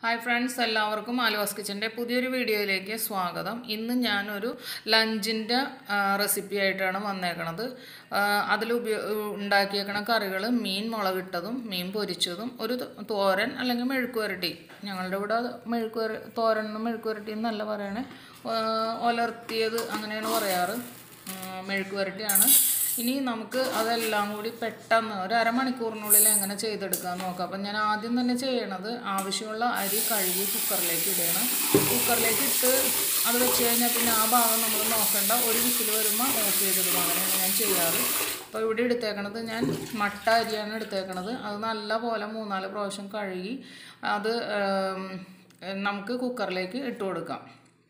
hi friends എല്ലാവർക്കും ആലുവാസ് കിച്ചൻ്റെ പുതിയൊരു വീഡിയോയിലേക്ക് സ്വാഗതം ഇന്ന് ഞാനൊരു ലഞ്ചിൻ്റെ റെസിപ്പി ആയിട്ടാണ് വന്നേക്കണത് അതിൽ ഉപയോ ഉണ്ടാക്കിയേക്കണ കറികൾ മീൻ മുളകിട്ടതും മീൻ പൊരിച്ചതും ഒരു ത- തോരൻ അല്ലെങ്കിൽ മെഴുക്കുവരട്ടി ഞങ്ങളുടെ ഇവിടെ മെഴുക്കുവര തോരൻ എന്നും മെഴുക്കുവരട്ടി എന്നല്ല പറയണേ ആ, ഒലർത്തിയത് അങ്ങനെയാണ് പറയാറ് ആ, മെഴുക്കുവരട്ടിയാണ് ഇനി നമുക്ക് അതെല്ലാം കൂടി പെട്ടെന്ന് ഒരു അരമണിക്കൂറിനുള്ളിൽ എങ്ങനെ ചെയ്തെടുക്കാമെന്ന് നോക്കാം അപ്പം ഞാൻ ആദ്യം തന്നെ ചെയ്യണത് ആവശ്യമുള്ള അരി കഴുകി കുക്കറിലേക്ക് ഇടുകയാണ് കുക്കറിലേക്ക് ഇട്ട് അത് വെച്ച് കഴിഞ്ഞാൽ പിന്നെ ആ ഭാഗം നമ്മൾ നോക്കണ്ട ഒരു വിസിൽ വരുമ്പോൾ ഓഫ് ചെയ്തിടും അങ്ങനെയാണ് ഞാൻ ചെയ്യാറ് അപ്പോൾ ഇവിടെ എടുത്തേക്കണത് ഞാൻ മട്ട അരിയാണ് എടുത്തേക്കണത് അത് നല്ല പോലെ മൂന്നാല് പ്രാവശ്യം കഴുകി അത് ഏം, നമുക്ക് കുക്കറിലേക്ക് ഇട്ട് കൊടുക്കാം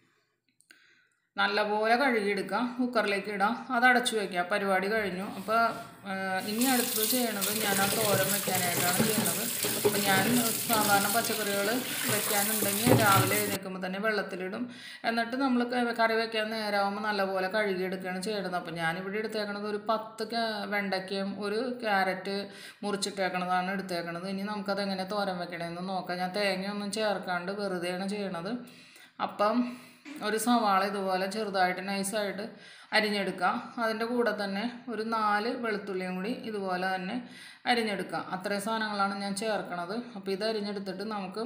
നല്ലപോലെ കഴുകിയെടുക്കാം കുക്കറിലേക്ക് ഇടാം അത് അടച്ചു വയ്ക്കാം പരിപാടി കഴിഞ്ഞു അപ്പോൾ ഇനി അടുത്തത് ചെയ്യണത് ഞാൻ ആ തോരൻ വെക്കാനായിട്ടാണ് ചെയ്യണത് അപ്പോൾ ഞാൻ സാധാരണ പച്ചക്കറികൾ വെക്കാനുണ്ടെങ്കിൽ രാവിലെ എഴുന്നേൽക്കുമ്പോൾ തന്നെ വെള്ളത്തിലിടും എന്നിട്ട് നമ്മൾ ക- കറി വെക്കാൻ നേരമാകുമ്പോൾ നല്ലപോലെ കഴുകിയെടുക്കുകയാണ് ചെയ്യണത് അപ്പോൾ ഞാനിവിടെ എടുത്തേക്കണത് ഒരു പത്ത് ക്യാ- വെണ്ടയ്ക്കയും ഒരു ക്യാരറ്റ് മുറിച്ചിട്ടേക്കണതാണ് എടുത്തേക്കണത് ഇനി നമുക്കത് എങ്ങനെ തോരൻ വെക്കണമെന്ന് നോക്കാം ഞാൻ തേങ്ങയൊന്നും ചേർക്കാണ്ട് വെറുതെയാണ് ചെയ്യണത് അപ്പം ഒരു സവാള ഇതുപോലെ ചെറുതായിട്ട് നൈസായിട്ട് അരിഞ്ഞെടുക്കാം അതിൻ്റെ കൂടെ തന്നെ ഒരു നാല് വെളുത്തുള്ളിയും കൂടി ഇതുപോലെ തന്നെ അരിഞ്ഞെടുക്കാം അത്രയും സാധനങ്ങളാണ് ഞാൻ ചേർക്കണത് അപ്പോൾ ഇത് അരിഞ്ഞെടുത്തിട്ട് നമുക്ക്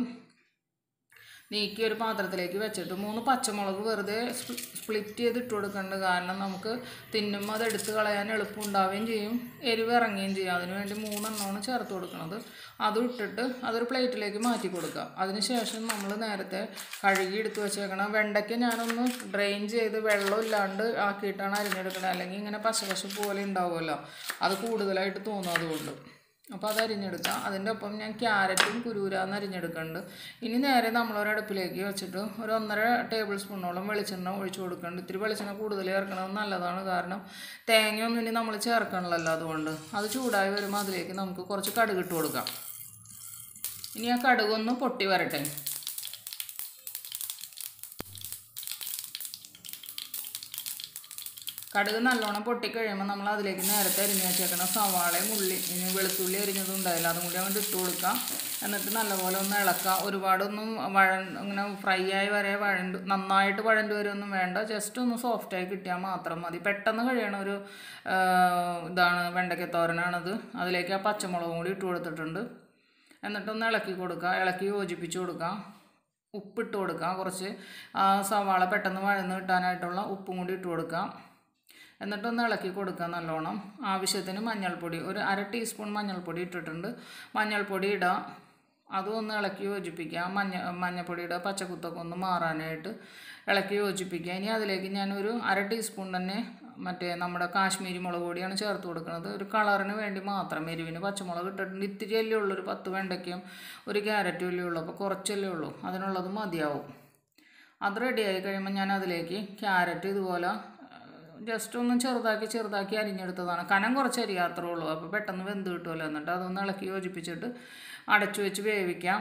നീക്കി ഒരു പാത്രത്തിലേക്ക് വെച്ചിട്ട് മൂന്ന് പച്ചമുളക് വെറുതെ സ്പ്ലി- സ്പ്ലിറ്റ് ചെയ്ത് ഇട്ട് കൊടുക്കുന്നുണ്ട് കാരണം നമുക്ക് തിന്നുമ്പോൾ അത് എടുത്ത് കളയാൻ എളുപ്പം ഉണ്ടാവുകയും ചെയ്യും എരിവ് ഇറങ്ങുകയും ചെയ്യും അതിന് വേണ്ടി മൂന്നെണ്ണമാണ് ചേർത്ത് കൊടുക്കുന്നത് അതും ഇട്ടിട്ട് അതൊരു പ്ലേറ്റിലേക്ക് മാറ്റി കൊടുക്കുക അതിനുശേഷം നമ്മൾ നേരത്തെ കഴുകി എടുത്ത് വെച്ചേക്കണം വെണ്ടയ്ക്ക് ഞാനൊന്ന് ഡ്രെയിൻ ചെയ്ത് വെള്ളം ഇല്ലാണ്ട് ആക്കിയിട്ടാണ് അരിഞ്ഞെടുക്കുന്നത് അല്ലെങ്കിൽ ഇങ്ങനെ പശപശ പോലെ ഉണ്ടാവുമല്ലോ അത് കൂടുതലായിട്ട് തോന്നും അതുകൊണ്ട് അപ്പോൾ അത് അരിഞ്ഞെടുക്കാം അതിൻ്റെ ഒപ്പം ഞാൻ ക്യാരറ്റും കുരൂരാന്ന് അരിഞ്ഞെടുക്കുന്നുണ്ട് ഇനി നേരെ നമ്മളൊരടുപ്പിലേക്ക് വെച്ചിട്ട് ഒരു ഒന്നര ടേബിൾ സ്പൂണോളം വെളിച്ചെണ്ണ ഒഴിച്ചു കൊടുക്കുന്നുണ്ട് ഇത്തിരി വെളിച്ചെണ്ണ കൂടുതൽ ചേർക്കണത് നല്ലതാണ് കാരണം തേങ്ങയൊന്നും ഇനി നമ്മൾ ചേർക്കണമല്ലോ അതുകൊണ്ട് അത് ചൂടായി വരുമ്പോൾ അതിലേക്ക് നമുക്ക് കുറച്ച് കടുക് ഇട്ട് കൊടുക്കാം ഇനി ആ കടുകൊന്ന് പൊട്ടി വരട്ടെ കടുക് നല്ലോണം പൊട്ടിക്കഴിയുമ്പോൾ നമ്മൾ അതിലേക്ക് നേരത്തെ അരിഞ്ഞ് വെച്ചേക്കണം സവാളയും ഉള്ളി ഇനി വെളുത്തുള്ളി അരിഞ്ഞതും ഉണ്ടായില്ല അതും കൂടി അങ്ങോട്ട് ഇട്ട് കൊടുക്കാം എന്നിട്ട് നല്ലപോലെ ഒന്ന് ഇളക്കാം ഒരുപാടൊന്നും വഴ ഇങ്ങനെ ഫ്രൈ ആയി വരെ വഴണ്ട് നന്നായിട്ട് വഴണ്ട് വരുമൊന്നും വേണ്ട ജസ്റ്റ് ഒന്ന് സോഫ്റ്റായി കിട്ടിയാൽ മാത്രം മതി പെട്ടെന്ന് കഴിയണ ഒരു ആ, ഇതാണ് വെണ്ടയ്ക്കത്തോരനാണത് അതിലേക്ക് ആ പച്ചമുളകും കൂടി ഇട്ട് കൊടുത്തിട്ടുണ്ട് എന്നിട്ടൊന്ന് ഇളക്കി കൊടുക്കുക ഇളക്കി യോജിപ്പിച്ച് കൊടുക്കാം ഉപ്പിട്ട് കൊടുക്കാം കുറച്ച് ആ സവാള പെട്ടെന്ന് വഴന്ന് കിട്ടാനായിട്ടുള്ള ഉപ്പും കൂടി ഇട്ട് കൊടുക്കാം എന്നിട്ടൊന്ന് ഇളക്കി കൊടുക്കുക നല്ലോണം ആവശ്യത്തിന് മഞ്ഞൾപ്പൊടി ഒരു അര ടീസ്പൂൺ മഞ്ഞൾപ്പൊടി ഇട്ടിട്ടുണ്ട് മഞ്ഞൾപ്പൊടി ഇടാം അതും ഒന്ന് ഇളക്കി യോജിപ്പിക്കുക മഞ്ഞ മഞ്ഞൾപ്പൊടി ഇടുക പച്ചക്കുത്തൊക്കെ ഒന്ന് മാറാനായിട്ട് ഇളക്കി യോജിപ്പിക്കുക ഇനി അതിലേക്ക് ഞാനൊരു അര ടീസ്പൂൺ തന്നെ മറ്റേ നമ്മുടെ കാശ്മീരി മുളക് പൊടിയാണ് ചേർത്ത് കൊടുക്കുന്നത് ഒരു കളറിന് വേണ്ടി മാത്രം എരിവിന് പച്ചമുളക് ഇട്ടിട്ടുണ്ട് ഇത്തിരി അല്ലേ ഉള്ളൂ ഒരു പത്ത് വെണ്ടയ്ക്കും ഒരു ക്യാരറ്റും അല്ലേ ഉള്ളൂ അപ്പോൾ കുറച്ചല്ലേ ഉള്ളൂ അതിനുള്ളത് മതിയാവും അത് റെഡിയായി കഴിയുമ്പോൾ ഞാൻ അതിലേക്ക് ക്യാരറ്റ് ഇതുപോലെ ജസ്റ്റ് ഒന്ന് ചെറുതാക്കി ചെറുതാക്കി അരിഞ്ഞെടുത്തതാണ് കനം കുറച്ച് അരിയാത്രേ ഉള്ളൂ അപ്പോൾ പെട്ടെന്ന് വെന്ത് കിട്ടുമല്ലോ എന്നിട്ട് അതൊന്ന് ഇളക്കി യോജിപ്പിച്ചിട്ട് അടച്ചു വെച്ച് വേവിക്കാം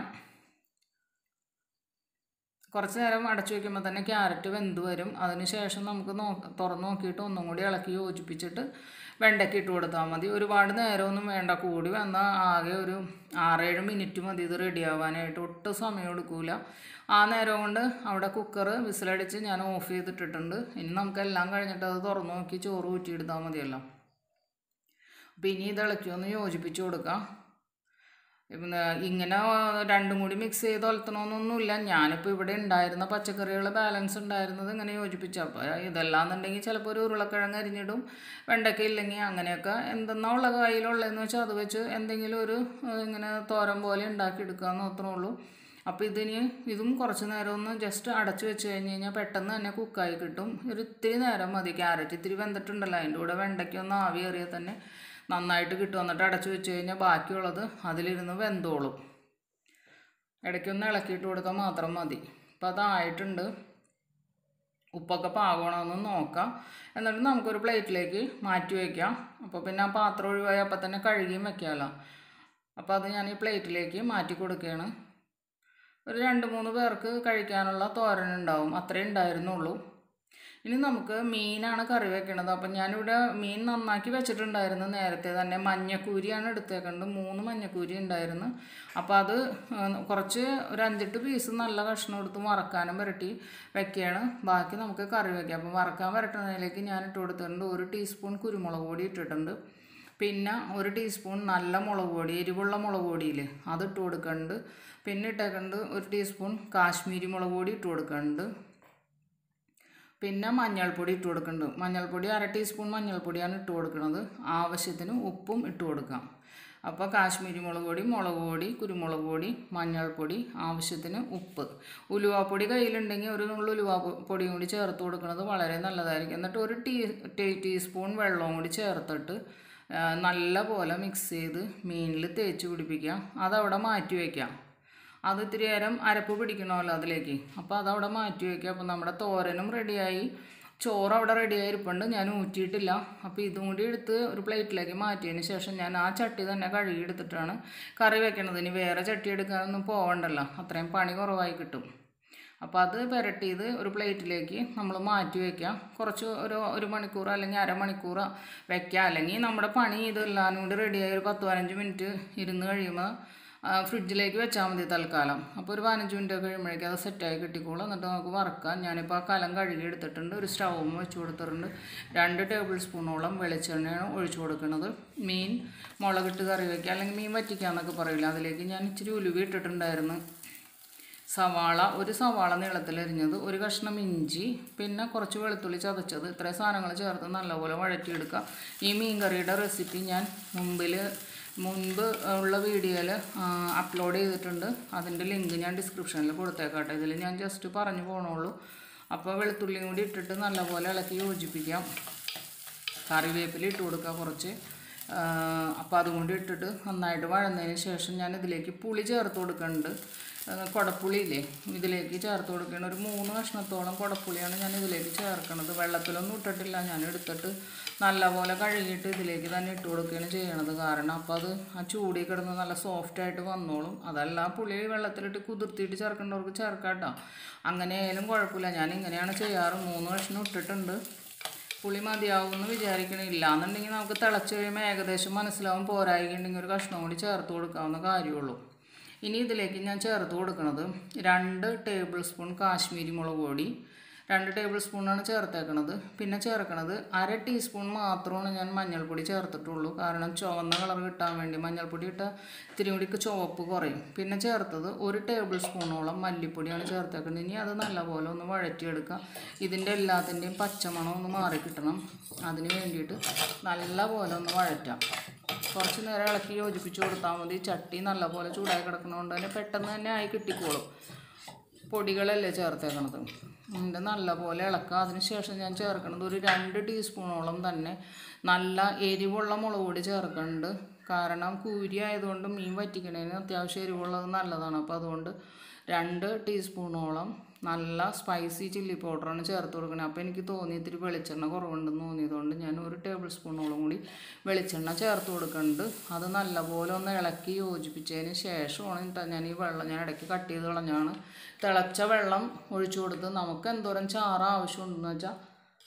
കുറച്ച് നേരം അടച്ചു വയ്ക്കുമ്പോൾ തന്നെ ക്യാരറ്റ് വെന്ത് വരും അതിന് ശേഷം നമുക്ക് നോ തുറന്ന് നോക്കിയിട്ട് ഒന്നും കൂടി ഇളക്കി യോജിപ്പിച്ചിട്ട് വെണ്ടയ്ക്ക് ഇട്ട് കൊടുത്താൽ മതി ഒരുപാട് നേരമൊന്നും വേണ്ട കൂടി വന്നാൽ ആകെ ഒരു ആറേഴ് മിനിറ്റ് മതി ഇത് റെഡി ആവാനായിട്ട് ഒട്ടും സമയം എടുക്കൂല ആ നേരം കൊണ്ട് അവിടെ കുക്കർ വിസിലടിച്ച് ഞാൻ ഓഫ് ചെയ്തിട്ടിട്ടുണ്ട് ഇനി നമുക്ക് എല്ലാം കഴിഞ്ഞിട്ട് അത് തുറന്ന് നോക്കി ചോറ് ഊറ്റിയെടുത്താൽ മതിയല്ലോ അപ്പോൾ ഇനി ഇത് ഇളക്കി ഒന്ന് യോജിപ്പിച്ച് കൊടുക്കാം പിന്നെ ഇങ്ങനെ രണ്ടും കൂടി മിക്സ് ചെയ്ത് ഒലത്തണമെന്നൊന്നുമില്ല ഞാനിപ്പോൾ ഇവിടെ ഉണ്ടായിരുന്ന പച്ചക്കറികൾ ബാലൻസ് ഉണ്ടായിരുന്നത് ഇങ്ങനെ യോജിപ്പിച്ചു അപ്പോൾ ഇതല്ലാന്നുണ്ടെങ്കിൽ ചിലപ്പോൾ ഒരു ഉരുളക്കിഴങ്ങ് അരിഞ്ഞിടും വെണ്ടയ്ക്ക ഇല്ലെങ്കിൽ അങ്ങനെയൊക്കെ എന്തെന്നാ ഉള്ള കയ്യിലുള്ളതെന്ന് വെച്ചാൽ അത് വെച്ച് എന്തെങ്കിലും ഒരു ഏഹ്, ഇങ്ങനെ തോരൻ പോലെ ഉണ്ടാക്കിയെടുക്കാമെന്ന് മാത്രമേ ഉള്ളൂ അപ്പോൾ ഇതിന് ഇതും കുറച്ച് നേരം ഒന്ന് ജസ്റ്റ് അടച്ച് വെച്ച് കഴിഞ്ഞ് കഴിഞ്ഞാൽ പെട്ടെന്ന് തന്നെ കുക്കായി കിട്ടും ഒരു ഇത്തിരി നേരം മതി ക്യാരറ്റ് ഇത്തിരി വെന്തിട്ടുണ്ടല്ലോ അതിൻ്റെ കൂടെ വെണ്ടയ്ക്ക ഒന്ന് ആവി ഏറിയാൽ തന്നെ നന്നായിട്ട് കിട്ടും എന്നിട്ട് അടച്ച് വെച്ച് കഴിഞ്ഞാൽ ബാക്കിയുള്ളത് അതിലിരുന്ന് വെന്തോളും ഇടയ്ക്കൊന്ന് ഇളക്കിയിട്ട് കൊടുത്താൽ മാത്രം മതി അപ്പോൾ അതായിട്ടുണ്ട് ഉപ്പൊക്കെ പാകണമെന്ന് നോക്കാം എന്നിട്ട് നമുക്കൊരു പ്ലേറ്റിലേക്ക് മാറ്റി വയ്ക്കാം അപ്പോൾ പിന്നെ ആ പാത്രം ഒഴിവായി അപ്പം തന്നെ കഴുകിയും വെക്കാമല്ലോ അപ്പോൾ അത് ഞാൻ ഈ പ്ലേറ്റിലേക്ക് മാറ്റി കൊടുക്കുകയാണ് ഒരു രണ്ട് മൂന്ന് പേർക്ക് കഴിക്കാനുള്ള തോരൻ ഉണ്ടാവും അത്രേ ഉണ്ടായിരുന്നുള്ളൂ ഇനി നമുക്ക് മീനാണ് കറി വെക്കണത് അപ്പം ഞാനിവിടെ മീൻ നന്നാക്കി വെച്ചിട്ടുണ്ടായിരുന്നു നേരത്തെ തന്നെ മഞ്ഞക്കൂരിയാണ് എടുത്തേക്കുന്നത് മൂന്ന് മഞ്ഞക്കൂരി ഉണ്ടായിരുന്നു അപ്പോൾ അത് ആ, കുറച്ച് ഒരു അഞ്ചെട്ട് പീസ് നല്ല കഷ്ണം എടുത്ത് വറക്കാനും വരട്ടി വെക്കുകയാണ് ബാക്കി നമുക്ക് കറി വെക്കാം അപ്പം വറക്കാൻ വരട്ടുന്നതിലേക്ക് ഞാൻ ഇട്ട് കൊടുത്തിട്ടുണ്ട് ഒരു ടീസ്പൂൺ കുരുമുളക് പൊടി ഇട്ടിട്ടുണ്ട് പിന്നെ ഒരു ടീസ്പൂൺ നല്ല മുളക് പൊടി എരിവുള്ള മുളക് പൊടിയിൽ അത് ഇട്ട് കൊടുക്കുന്നുണ്ട് പിന്നെ ഇട്ടേക്കുന്നുണ്ട് ഒരു ടീസ്പൂൺ കാശ്മീരി മുളക് പൊടി ഇട്ട് കൊടുക്കുന്നുണ്ട് പിന്നെ മഞ്ഞൾപ്പൊടി ഇട്ട് കൊടുക്കുന്നുണ്ട് മഞ്ഞൾപ്പൊടി അര ടീസ്പൂൺ മഞ്ഞൾപ്പൊടിയാണ് ഇട്ട് കൊടുക്കുന്നത് ആവശ്യത്തിന് ഉപ്പും ഇട്ട് കൊടുക്കാം അപ്പോൾ കാശ്മീരി മുളക് പൊടി മുളക് പൊടി കുരുമുളക് പൊടി മഞ്ഞൾപ്പൊടി ആവശ്യത്തിന് ഉപ്പ് ഉലുവാപ്പൊടി കയ്യിലുണ്ടെങ്കിൽ ഒരു നുള്ളു ഉലുവാ പൊ- പൊടിയും കൂടി ചേർത്ത് കൊടുക്കുന്നത് വളരെ നല്ലതായിരിക്കും എന്നിട്ട് ഒരു ടീ ടീ ടീസ്പൂൺ വെള്ളവും കൂടി ചേർത്തിട്ട് ആ, നല്ല പോലെ മിക്സ് ചെയ്ത് മീനിൽ തേച്ച് പിടിപ്പിക്കാം അതവിടെ മാറ്റി വയ്ക്കാം അത് ഇത്തിരി നേരം അരപ്പ് പിടിക്കണമല്ലോ അതിലേക്ക് അപ്പോൾ അതവിടെ മാറ്റി വയ്ക്കുക അപ്പോൾ നമ്മുടെ തോരനും റെഡിയായി ചോറ് അവിടെ റെഡിയായി ഇരിപ്പുണ്ട് ഞാൻ ഊറ്റിയിട്ടില്ല അപ്പോൾ ഇതും കൂടി എടുത്ത് ഒരു പ്ലേറ്റിലേക്ക് മാറ്റിയതിന് ശേഷം ഞാൻ ആ ചട്ടി തന്നെ കഴുകി എടുത്തിട്ടാണ് കറി വെക്കണത് ഇനി വേറെ ചട്ടി എടുക്കാനൊന്നും പോകണ്ടല്ലോ അത്രയും പണി കുറവായി കിട്ടും അപ്പോൾ അത് പുരട്ടിയത് ഒരു പ്ലേറ്റിലേക്ക് നമ്മൾ മാറ്റി വയ്ക്കാം കുറച്ച് ഒരു ഒരു മണിക്കൂർ അല്ലെങ്കിൽ അരമണിക്കൂർ വെക്കാം അല്ലെങ്കിൽ നമ്മുടെ പണി ഇതെല്ലാം കൂടി റെഡിയായി ഒരു പത്ത് പതിനഞ്ച് മിനിറ്റ് ഇരുന്ന് കഴിയുമ്പോൾ ആ, ഫ്രിഡ്ജിലേക്ക് വെച്ചാൽ മതി തൽക്കാലം അപ്പോൾ ഒരു പതിനഞ്ച് മിനിറ്റ് കഴിയുമ്പോഴേക്കും അത് സെറ്റായി കിട്ടിക്കോളും എന്നിട്ട് നമുക്ക് വറക്കാം ഞാനിപ്പോൾ ആ കലം കഴുകി എടുത്തിട്ടുണ്ട് ഒരു സ്റ്റൗവും വെച്ച് കൊടുത്തിട്ടുണ്ട് രണ്ട് ടേബിൾ സ്പൂണോളം വെളിച്ചെണ്ണയാണ് ഒഴിച്ചു കൊടുക്കുന്നത് മീൻ മുളകിട്ട് കറി വയ്ക്കുക അല്ലെങ്കിൽ മീൻ വറ്റിക്കാന്നൊക്കെ പറയില്ല അതിലേക്ക് ഞാൻ ഇച്ചിരി ഉലുവി ഇട്ടിട്ടുണ്ടായിരുന്നു സവാള ഒരു സവാള നീളത്തിലരിഞ്ഞത് ഒരു കഷ്ണം ഇഞ്ചി പിന്നെ കുറച്ച് വെളുത്തുള്ളി ചതച്ചത് ഇത്രയും സാധനങ്ങൾ ചേർത്ത് നല്ലപോലെ വഴറ്റിയെടുക്കുക ഈ മീൻ കറിയുടെ റെസിപ്പി ഞാൻ മുമ്പിൽ മുൻപ് ഉള്ള വീഡിയോയിൽ അപ്ലോഡ് ചെയ്തിട്ടുണ്ട് അതിൻ്റെ ലിങ്ക് ഞാൻ ഡിസ്ക്രിപ്ഷനിൽ കൊടുത്തേക്കാട്ടെ ഇതിൽ ഞാൻ ജസ്റ്റ് പറഞ്ഞു പോകണുള്ളൂ അപ്പോൾ വെളുത്തുള്ളിയും കൂടി ഇട്ടിട്ട് നല്ലപോലെ ഇളക്കി യോജിപ്പിക്കാം കറിവേപ്പില ഇട്ട് കൊടുക്കുക കുറച്ച് അപ്പോൾ അതും കൂടി ഇട്ടിട്ട് നന്നായിട്ട് വഴന്നതിന് ശേഷം ഞാൻ ഇതിലേക്ക് പുളി ചേർത്ത് കൊടുക്കുന്നുണ്ട് ആ, കുടപ്പുളിയില്ലേ ഇതിലേക്ക് ചേർത്ത് കൊടുക്കണം ഒരു മൂന്ന് കഷ്ണത്തോളം കുടപ്പുളിയാണ് ഞാൻ ഇതിലേക്ക് ചേർക്കണത് വെള്ളത്തിലൊന്നും ഇട്ടിട്ടില്ല ഞാൻ എടുത്തിട്ട് നല്ലപോലെ കഴുകിയിട്ട് ഇതിലേക്ക് തന്നെ ഇട്ട് കൊടുക്കുകയാണ് ചെയ്യണത് കാരണം അപ്പോൾ അത് ആ ചൂടി കിടന്ന് നല്ല സോഫ്റ്റായിട്ട് വന്നോളും അതല്ല പുളി വെള്ളത്തിലിട്ട് കുതിർത്തിയിട്ട് ചേർക്കേണ്ടവർക്ക് ചേർക്കാം കേട്ടോ അങ്ങനെ ആയാലും കുഴപ്പമില്ല ഞാൻ ഇങ്ങനെയാണ് ചെയ്യാറ് മൂന്ന് കഷ്ണം ഇട്ടിട്ടുണ്ട് പുളി മതിയാവുമെന്ന് വിചാരിക്കണില്ല എന്നുണ്ടെങ്കിൽ നമുക്ക് തിളച്ച് കഴിയുമ്പോൾ ഏകദേശം മനസ്സിലാവും പോരായിക്കുണ്ടെങ്കിൽ ഒരു കഷ്ണം കൂടി ചേർത്ത് കൊടുക്കാവുന്ന കാര്യമുള്ളൂ ഇനി ഇതിലേക്ക് ഞാൻ ചേർത്ത് കൊടുക്കുന്നത് രണ്ട് ടേബിൾ സ്പൂൺ കാശ്മീരി മുളക് പൊടി രണ്ട് ടേബിൾ സ്പൂണാണ് ചേർത്തേക്കണത് പിന്നെ ചേർക്കണത് അര ടീസ്പൂൺ മാത്രമാണ് ഞാൻ മഞ്ഞൾപ്പൊടി ചേർത്തിട്ടുള്ളൂ കാരണം ചുവന്ന കളർ കിട്ടാൻ വേണ്ടി മഞ്ഞൾപ്പൊടി ഇട്ട ഇത്തിരി കൂടി ചുവപ്പ് കുറയും പിന്നെ ചേർത്തത് ഒരു ടേബിൾ സ്പൂണോളം മല്ലിപ്പൊടിയാണ് ചേർത്തേക്കുന്നത് ഇനി അത് നല്ലപോലെ ഒന്ന് വഴറ്റിയെടുക്കുക ഇതിൻ്റെ എല്ലാത്തിൻ്റെയും പച്ചമണം ഒന്ന് മാറി കിട്ടണം അതിന് വേണ്ടിയിട്ട് നല്ലപോലെ ഒന്ന് വഴറ്റാം കുറച്ച് നേരം ഇളക്കി യോജിപ്പിച്ച് കൊടുത്താൽ മതി ചട്ടി നല്ലപോലെ ചൂടായി കിടക്കുന്നതുകൊണ്ട് തന്നെ പെട്ടെന്ന് തന്നെ ആയി കിട്ടിക്കോളും പൊടികളല്ലേ ചേർത്തേക്കണത് എന്നിട്ട് നല്ലപോലെ ഇളക്കുക അതിന് ശേഷം ഞാൻ ചേർക്കണത് ഒരു രണ്ട് ടീസ്പൂണോളം തന്നെ നല്ല എരിവുള്ള മുളക് പൊടി ചേർക്കുന്നുണ്ട് കാരണം കൂരി ആയതുകൊണ്ട് മീൻ വറ്റിക്കണതിന് അത്യാവശ്യം എരിവുള്ളത് നല്ലതാണ് അപ്പോൾ അതുകൊണ്ട് രണ്ട് ടീസ്പൂണോളം നല്ല സ്പൈസി ചില്ലി പൗഡറാണ് ചേർത്ത് കൊടുക്കുന്നത് അപ്പോൾ എനിക്ക് തോന്നി ഇത്തിരി വെളിച്ചെണ്ണ കുറവുണ്ടെന്ന് തോന്നിയതുകൊണ്ട് ഞാൻ ഒരു ടേബിൾ സ്പൂണോളം കൂടി വെളിച്ചെണ്ണ ചേർത്ത് കൊടുക്കുന്നുണ്ട് അത് നല്ലപോലെ ഒന്ന് ഇളക്കി യോജിപ്പിച്ചതിന് ശേഷമാണ് ട്ടോ ഞാൻ ഈ വെള്ളം ഞാൻ ഇടയ്ക്ക് കട്ട് ചെയ്ത് കളഞ്ഞാണ് തിളച്ച വെള്ളം ഒഴിച്ചു കൊടുത്ത് നമുക്ക് എന്തോരം ചാറ് ആവശ്യമുണ്ടെന്ന് വെച്ചാൽ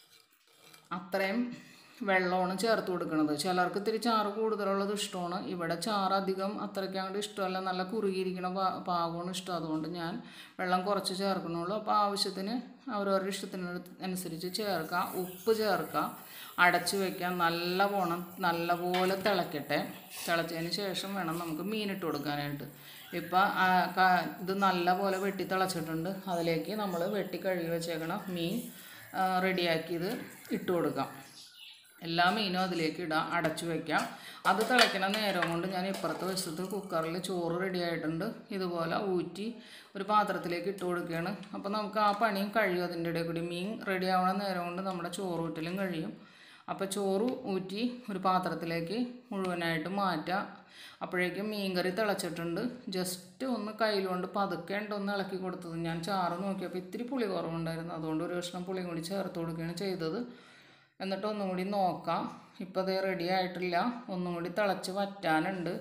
അത്രയും വെള്ളമാണ് ചേർത്ത് കൊടുക്കുന്നത് ചിലർക്ക് ഇത്തിരി ചാറ് കൂടുതലുള്ളത് ഇഷ്ടമാണ് ഇവിടെ ചാറ് അധികം അത്രയ്ക്ക് അങ്ങോട്ട് ഇഷ്ടമല്ല നല്ല കുറുകിയിരിക്കണ പാ പാകമാണ് ഇഷ്ടം അതുകൊണ്ട് ഞാൻ വെള്ളം കുറച്ച് ചേർക്കണുള്ളൂ അപ്പോൾ ആവശ്യത്തിന് അവരവരുടെ ഇഷ്ടത്തിന് അനുസരിച്ച് ചേർക്കാം ഉപ്പ് ചേർക്കാം അടച്ച് വയ്ക്കാം നല്ല പോണം നല്ലപോലെ തിളക്കട്ടെ തിളച്ചതിന് ശേഷം വേണം നമുക്ക് മീനിട്ട് കൊടുക്കാനായിട്ട് ഇപ്പം ഇത് നല്ലപോലെ വെട്ടി തിളച്ചിട്ടുണ്ട് അതിലേക്ക് നമ്മൾ വെട്ടി കഴുകി വെച്ചേക്കണ മീൻ ആ, റെഡിയാക്കിയത് ഇട്ട് കൊടുക്കാം എല്ലാ മീനും അതിലേക്ക് ഇടാം അടച്ചു വയ്ക്കാം അത് തിളയ്ക്കണ നേരം കൊണ്ട് ഞാൻ ഇപ്പുറത്തെ വശത്ത് കുക്കറിൽ ചോറ് റെഡി ആയിട്ടുണ്ട് ഇതുപോലെ ഊറ്റി ഒരു പാത്രത്തിലേക്ക് ഇട്ട് കൊടുക്കുകയാണ് അപ്പോൾ നമുക്ക് ആ പണിയും കഴിയും അതിൻ്റെ ഇടയിൽ കൂടി മീൻ റെഡി ആവണ നേരം കൊണ്ട് നമ്മുടെ ചോറ് ഊറ്റലും കഴിയും അപ്പോൾ ചോറ് ഊറ്റി ഒരു പാത്രത്തിലേക്ക് മുഴുവനായിട്ട് മാറ്റാം അപ്പോഴേക്കും മീൻകറി തിളച്ചിട്ടുണ്ട് ജസ്റ്റ് ഒന്ന് കയ്യിലുകൊണ്ട് പതുക്കെ ഉണ്ട് ഒന്ന് ഇളക്കി കൊടുത്തത് ഞാൻ ചാറ് നോക്കിയപ്പോൾ ഇത്തിരി പുളി കുറവുണ്ടായിരുന്നു അതുകൊണ്ട് ഒരു കഷ്ണം പുളിയും കൂടി ചേർത്ത് കൊടുക്കുകയാണ് ചെയ്തത് എന്നിട്ട് ഒന്നും കൂടി നോക്കാം ഇപ്പോൾ അതേ റെഡി ആയിട്ടില്ല ഒന്നും കൂടി തിളച്ച് വറ്റാനുണ്ട്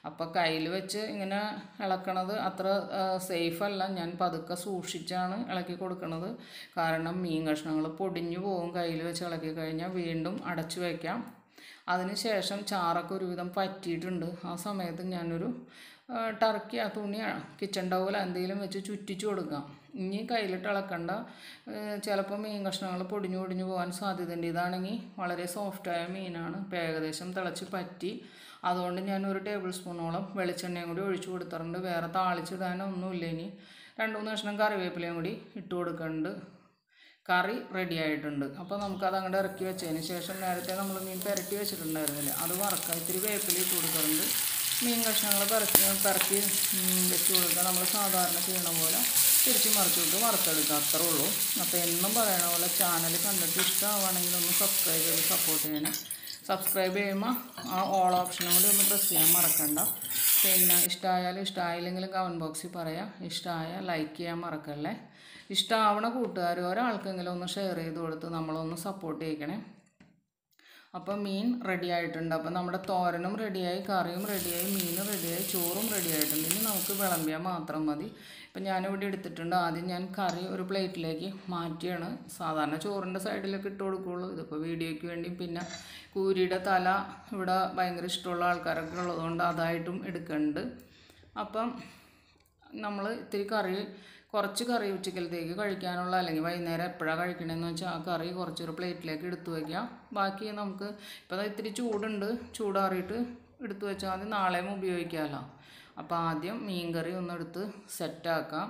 അപ്പോൾ കയ്യിൽ വെച്ച് ഇങ്ങനെ ഇളക്കണത് അത്ര സേഫ് അല്ല ഞാൻ പതുക്കെ സൂക്ഷിച്ചാണ് ഇളക്കി കൊടുക്കുന്നത് കാരണം മീൻ കഷ്ണങ്ങൾ പൊടിഞ്ഞു പോകും കയ്യിൽ വെച്ച് ഇളക്കി കഴിഞ്ഞാൽ വീണ്ടും അടച്ചു വയ്ക്കാം അതിനുശേഷം ചാറൊക്കെ ഒരുവിധം പറ്റിയിട്ടുണ്ട് ആ സമയത്ത് ഞാനൊരു ആ, ടർക്കി ആ തുണി കിച്ചൺ ടവൽ എന്തെങ്കിലും വെച്ച് ചുറ്റിച്ചു കൊടുക്കാം ഇനി കയ്യിലിട്ട് ഇളക്കണ്ട ചിലപ്പോൾ മീൻ കഷ്ണങ്ങൾ പൊടിഞ്ഞു പൊടിഞ്ഞു പോകാൻ സാധ്യതയുണ്ട് ഇതാണെങ്കിൽ വളരെ സോഫ്റ്റായ മീനാണ് ഇപ്പം ഏകദേശം തിളച്ച് പറ്റി അതുകൊണ്ട് ഞാൻ ഒരു ടേബിൾ സ്പൂണോളം വെളിച്ചെണ്ണയും കൂടി ഒഴിച്ചു കൊടുത്തിട്ടുണ്ട് വേറെ താളിച്ചിടാനൊന്നുമില്ല ഇനി രണ്ട് മൂന്ന് കഷ്ണം കറിവേപ്പിലയും കൂടി ഇട്ട് കൊടുക്കുന്നുണ്ട് കറി റെഡി ആയിട്ടുണ്ട് അപ്പോൾ നമുക്കത് അങ്ങോട്ട് ഇറക്കി വെച്ചതിന് ശേഷം നേരത്തെ നമ്മൾ മീൻ പുരട്ടി വെച്ചിട്ടുണ്ടായിരുന്നില്ലേ അത് വറക്കാം ഇത്തിരി വേപ്പില ഇട്ട് കൊടുക്കാറുണ്ട് മീൻ കഷ്ണങ്ങൾ പിറക്കി പിറക്കി ഉം, വെച്ച് കൊടുക്കുക നമ്മൾ സാധാരണ ചെയ്യണ പോലെ തിരിച്ച് മറിച്ച് വിട്ട് വറുത്തെടുക്കുക അത്രേ ഉള്ളൂ അപ്പോൾ എന്നും പറയണ പോലെ ചാനൽ കണ്ടിട്ട് ഇഷ്ടമാവുകയാണെങ്കിൽ ഒന്ന് സബ്സ്ക്രൈബ് ചെയ്ത് സപ്പോർട്ട് ചെയ്യണേ സബ്സ്ക്രൈബ് ചെയ്യുമ്പോൾ ആ ഓൾ ഓപ്ഷനും കൂടി ഒന്ന് പ്രസ് ചെയ്യാൻ മറക്കണ്ട പിന്നെ ഇഷ്ടമായാലും ഇഷ്ടമായില്ലെങ്കിലും കമൻറ്റ് ബോക്സിൽ പറയാം ഇഷ്ടമായ ലൈക്ക് ചെയ്യാൻ മറക്കല്ലേ ഇഷ്ടമാവണ കൂട്ടുകാർ ഒരാൾക്കെങ്കിലും ഒന്ന് ഷെയർ ചെയ്ത് കൊടുത്ത് നമ്മളൊന്ന് സപ്പോർട്ട് ചെയ്യിക്കണേ അപ്പം മീൻ റെഡി ആയിട്ടുണ്ട് അപ്പം നമ്മുടെ തോരനും റെഡിയായി കറിയും റെഡിയായി മീനും റെഡിയായി ചോറും റെഡി ആയിട്ടുണ്ട് ഇനി നമുക്ക് വിളമ്പിയാൽ മാത്രം മതി ഇപ്പം ഞാനിവിടെ എടുത്തിട്ടുണ്ട് ആദ്യം ഞാൻ കറി ഒരു പ്ലേറ്റിലേക്ക് മാറ്റിയാണ് സാധാരണ ചോറിൻ്റെ സൈഡിലൊക്കെ ഇട്ട് കൊടുക്കുകയുള്ളൂ ഇതിപ്പോൾ വീഡിയോയ്ക്ക് വേണ്ടി പിന്നെ കൂരിയുടെ തല ഇവിടെ ഭയങ്കര ഇഷ്ടമുള്ള ആൾക്കാരൊക്കെ ഉള്ളതുകൊണ്ട് അതായിട്ടും എടുക്കുന്നുണ്ട് അപ്പം നമ്മൾ ഇത്തിരി കറി കുറച്ച് കറി ഉച്ചക്കലത്തേക്ക് കഴിക്കാനുള്ള അല്ലെങ്കിൽ വൈകുന്നേരം എപ്പോഴാണ് കഴിക്കണമെന്ന് വെച്ചാൽ ആ കറി കുറച്ചൊരു പ്ലേറ്റിലേക്ക് എടുത്തു വയ്ക്കാം ബാക്കി നമുക്ക് ഇപ്പോൾ ദാ ഇത്തിരി ചൂടുണ്ട് ചൂടാറിയിട്ട് എടുത്തു വെച്ചാൽ മതി നാളെയും ഉപയോഗിക്കാമല്ലോ അപ്പോൾ ആദ്യം മീൻ കറി ഒന്ന് എടുത്ത് സെറ്റാക്കാം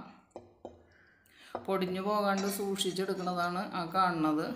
പൊടിഞ്ഞു പോകാണ്ട് സൂക്ഷിച്ചെടുക്കുന്നതാണ് ആ കാണുന്നത്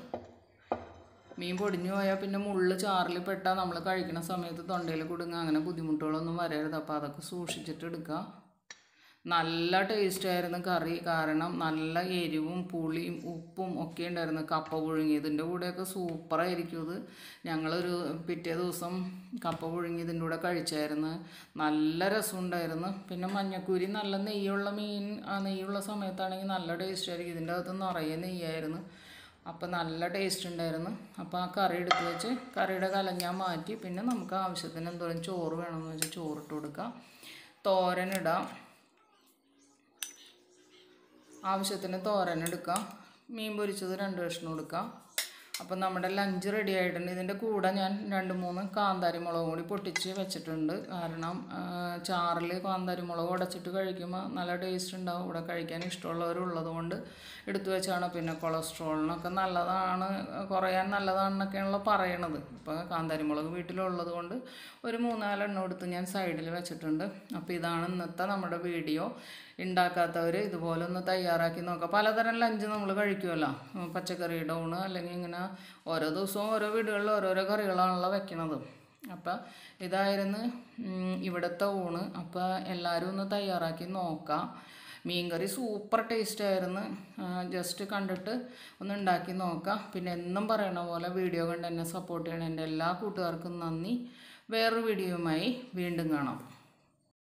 മീൻ പൊടിഞ്ഞു പോയാൽ പിന്നെ മുള്ള് ചാറിൽ പെട്ടാൽ നമ്മൾ കഴിക്കുന്ന സമയത്ത് തൊണ്ടയിൽ കുടുങ്ങുക അങ്ങനെ ബുദ്ധിമുട്ടുകളൊന്നും വരരുത് അപ്പോൾ അതൊക്കെ സൂക്ഷിച്ചിട്ട് എടുക്കുക നല്ല ടേസ്റ്റ് ആയിരുന്നു കറി കാരണം നല്ല എരിവും പുളിയും ഉപ്പും ഒക്കെ ഉണ്ടായിരുന്നു കപ്പ പുഴുങ്ങിയതിൻ്റെ കൂടെയൊക്കെ സൂപ്പറായിരിക്കും ഇത് ഞങ്ങളൊരു പിറ്റേ ദിവസം കപ്പ പുഴുങ്ങിയതിൻ്റെ കൂടെ കഴിച്ചായിരുന്നു നല്ല രസമുണ്ടായിരുന്നു പിന്നെ മഞ്ഞക്കൂരി നല്ല നെയ്യുള്ള മീൻ ആ നെയ്യുള്ള സമയത്താണെങ്കിൽ നല്ല ടേസ്റ്റ് ആയിരിക്കും ഇതിൻ്റെ അകത്ത് നിറയെ നെയ്യായിരുന്നു അപ്പോൾ നല്ല ടേസ്റ്റ് ഉണ്ടായിരുന്നു അപ്പോൾ ആ കറി എടുത്ത് വെച്ച് കറിയുടെ കലഞ്ഞാൽ മാറ്റി പിന്നെ നമുക്ക് ആവശ്യത്തിന് എന്തോരം ചോറ് വേണമെന്ന് വെച്ചാൽ ചോറിട്ട് കൊടുക്കാം തോരനിടാം ആവശ്യത്തിന് തോരൻ എടുക്കാം മീൻ പൊരിച്ചത് രണ്ട് കഷ്ണം എടുക്കാം അപ്പം നമ്മുടെ ലഞ്ച് റെഡി ആയിട്ടുണ്ട് ഇതിൻ്റെ കൂടെ ഞാൻ രണ്ട് മൂന്ന് കാന്താരി മുളകും കൂടി പൊട്ടിച്ച് വെച്ചിട്ടുണ്ട് കാരണം ആ, ചാറിൽ കാന്താരി മുളക് ഉടച്ചിട്ട് കഴിക്കുമ്പോൾ നല്ല ടേസ്റ്റ് ഉണ്ടാവും ഇവിടെ കഴിക്കാൻ ഇഷ്ടമുള്ളവരുള്ളത് കൊണ്ട് എടുത്തു വെച്ചാണ് പിന്നെ കൊളസ്ട്രോളിനൊക്കെ നല്ലതാണ് കുറയാൻ നല്ലതാണെന്നൊക്കെയാണല്ലോ പറയണത് ഇപ്പോൾ കാന്താരി മുളക് വീട്ടിലുള്ളത് കൊണ്ട് ഒരു മൂന്നാലെണ്ണം എടുത്ത് ഞാൻ സൈഡിൽ വെച്ചിട്ടുണ്ട് അപ്പോൾ ഇതാണ് ഇന്നത്തെ നമ്മുടെ വീഡിയോ ഉണ്ടാക്കാത്തവർ ഇതുപോലെ ഒന്ന് തയ്യാറാക്കി നോക്കാം പലതരം ലഞ്ച് നമ്മൾ കഴിക്കുമല്ലോ ഉം, പച്ചക്കറിയുടെ ഊണ് അല്ലെങ്കിൽ ഇങ്ങനെ ഓരോ ദിവസവും ഓരോ വീടുകളിൽ ഓരോരോ കറികളാണല്ലോ വെക്കണത് അപ്പം ഇതായിരുന്നു ഉം, ഇവിടുത്തെ ഊണ് അപ്പോൾ എല്ലാവരും ഒന്ന് തയ്യാറാക്കി നോക്കാം മീൻകറി സൂപ്പർ ടേസ്റ്റ് ആയിരുന്നു ജസ്റ്റ് കണ്ടിട്ട് ഒന്ന് ഉണ്ടാക്കി നോക്കാം പിന്നെ എന്നും പറയണ പോലെ വീഡിയോ കണ്ട് എന്നെ സപ്പോർട്ട് ചെയ്യണ എൻ്റെ എല്ലാ കൂട്ടുകാർക്കും നന്ദി വേറൊരു വീഡിയോയുമായി വീണ്ടും കാണാം